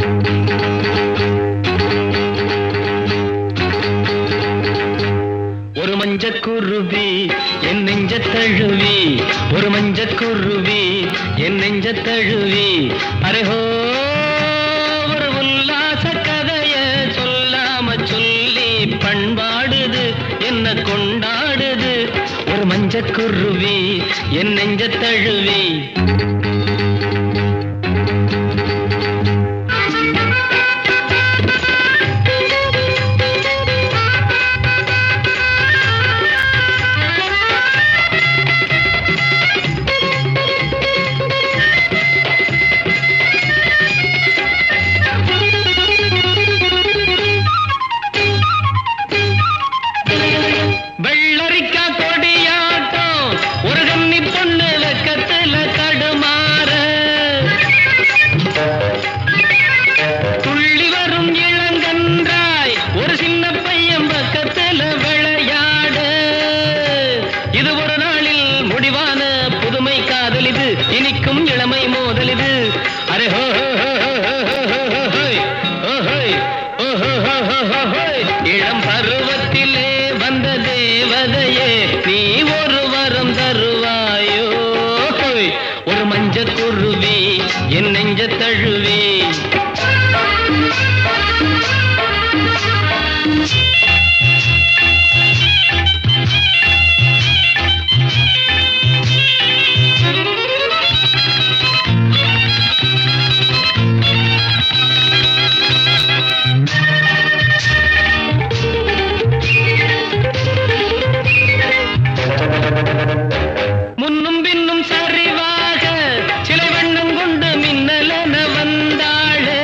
ஒரு மஞ்சக்குருவி என் நெஞ்ச தழுவி ஒரு மஞ்சக்குருவி என் நெஞ்ச தழுவி அரேஹோ ஒரு உல்லாச கதைய சொல்லாம சொல்லி பண்பாடுது என்ன கொண்டாடுது ஒரு மஞ்சக்குருவி என் நெஞ்ச தழுவி வெள்ளரிக்கா கொடியாட்டம் ஒரு கன்னி பொண்ணு வெக்கத்துல தடுமாற துள்ளி வரும் இளங்கன்றாய் ஒரு சின்ன பையன் பக்கத்துல விளையாட இது ஒரு நாளில் முடிவான புதுமை காதல் இது இனிக்கும் இளமை மோதல் இது அரே ஹோ ஹோ, ஹோ, ஹோ, ஹோ, ஹோ, ஹோ, ஹோய். ஓஹோய், ஓஹோ, ஹோ, ஹோ, ஹோ, ஹோய். இளம் பருவத்திலே வந்த தேவதையே நீ ஒரு வரம் தருவாயோ ஹோய். ஒரு மஞ்ச குருவி என் நெஞ்ச தழுவி முன்னும் பின்னும் சரிவாக சிலை வண்ணம் கொண்டு மின்னலென வந்தாளே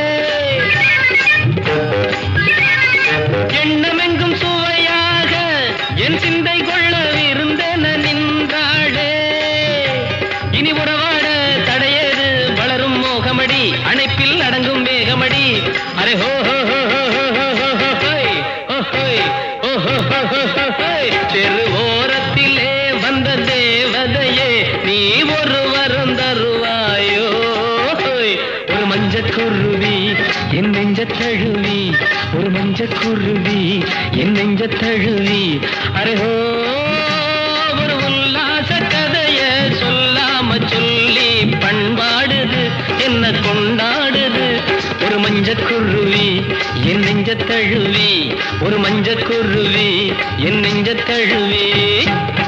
எண்ணமெங்கும் சுவையாக என் சிந்தை கொள்ள விருந்தென நின்றாளே இனி உறவாட தடையேது வளரும் மோகமடி அணைப்பில் அடங்கும் வேகமடி அரே ஹோ ஹோ ஹோ ஹோ ஹோ ஹோ ஹோ ஹோ ஹோய். ஹோ ஹோய். ஹோ ஹோ ஹோ ஹோ ஹோ ஹோய். தெரு ஓரத்திலே வந்த தேவதையே நீ ஒரு வரம் தருவாயோ ஹோய். ஒரு மஞ்ச குருவி என் நெஞ்ச தழுவி ஒரு மஞ்ச குருவி என் நெஞ்ச தழுவி அரே ஹோ ஒரு உல்லாச கதைய சொல்லாம சொல்லி பண்பாடுது என்ன கொண்டாடுது ஒரு மஞ்ச குருவி என் நெஞ்ச தழுவி ஒரு மஞ்ச குருவி என் நெஞ்ச தழுவி